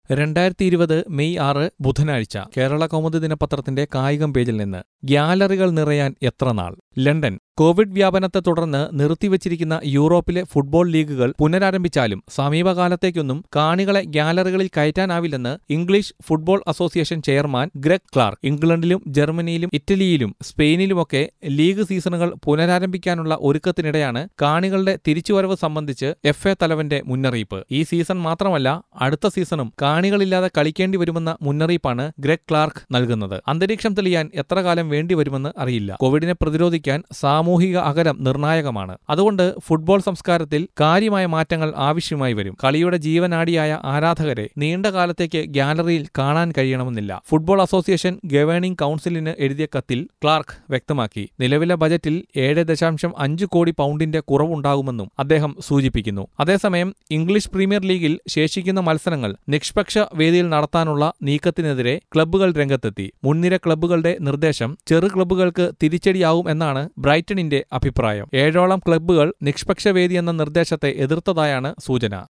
രണ്ടായിരത്തി ഇരുപത് മെയ് ആറ് ബുധനാഴ്ച കേരള കൗമുദി ദിനപത്രത്തിന്റെ കായികം പേജിൽ നിന്ന് ഗ്യാലറികൾ നിറയാൻ എത്ര നാൾ ലണ്ടൻ കോവിഡ് വ്യാപനത്തെ തുടർന്ന് നിർത്തിവച്ചിരിക്കുന്ന യൂറോപ്പിലെ ഫുട്ബോൾ ലീഗുകൾ പുനരാരംഭിച്ചാലും സമീപകാലത്തേക്കൊന്നും കാണികളെ ഗ്യാലറികളിൽ കയറ്റാനാവില്ലെന്ന് English football association chairman Greg Clarke ഇംഗ്ലണ്ടിലും ജർമ്മനിയിലും ഇറ്റലിയിലും സ്പെയിനിലുമൊക്കെ ലീഗ് സീസണുകൾ പുനരാരംഭിക്കാനുള്ള ഒരുക്കത്തിനിടെയാണ് കാണികളുടെ തിരിച്ചുവരവ് സംബന്ധിച്ച് എഫ് എ തലവന്റെ മുന്നറിയിപ്പ് ഈ സീസൺ മാത്രമല്ല അടുത്ത സീസണും കാണികളില്ലാതെ കളിക്കേണ്ടി വരുമെന്ന മുന്നറിയിപ്പാണ് ഗ്രെഗ് ക്ലാർക്ക് നൽകുന്നത് അന്തരീക്ഷം തെളിയാൻ എത്ര കാലം വേണ്ടിവരുമെന്ന് അറിയില്ല കോവിഡിനെ പ്രതിരോധിക്കാൻ സാമൂഹിക അകലം നിർണായകമാണ് അതുകൊണ്ട് ഫുട്ബോൾ സംസ്കാരത്തിൽ കാര്യമായ മാറ്റങ്ങൾ ആവശ്യമായി വരും കളിയുടെ ജീവനാടിയായ ആരാധകരെ നീണ്ട കാലത്തേക്ക് ഗ്യാലറിയിൽ കാണാൻ കഴിയണമെന്നില്ല ഫുട്ബോൾ അസോസിയേഷൻ ഗവേണിംഗ് കൗൺസിലിന് എഴുതിയ കത്തിൽ ക്ലാർക്ക് വ്യക്തമാക്കി നിലവിലെ ബജറ്റിൽ ഏഴ് ദശാംശം അഞ്ച് കോടി പൗണ്ടിന്റെ കുറവുണ്ടാകുമെന്നും അദ്ദേഹം സൂചിപ്പിക്കുന്നു അതേസമയം ഇംഗ്ലീഷ് പ്രീമിയർ ലീഗിൽ ശേഷിക്കുന്ന മത്സരങ്ങൾ നിഷ്പക്ഷ വേദിയിൽ നടത്താനുള്ള നീക്കത്തിനെതിരെ ക്ലബ്ബുകൾ രംഗത്തെത്തി മുൻനിര ക്ലബ്ബുകളുടെ നിർദ്ദേശം ചെറു ക്ലബ്ബുകൾക്ക് തിരിച്ചടിയാവും എന്നാണ് ബ്രൈറ്റണിന്റെ അഭിപ്രായം ഏഴോളം ക്ലബ്ബുകൾ നിഷ്പക്ഷ വേദി എന്ന നിർദ്ദേശത്തെ എതിർത്തതായാണ് സൂചന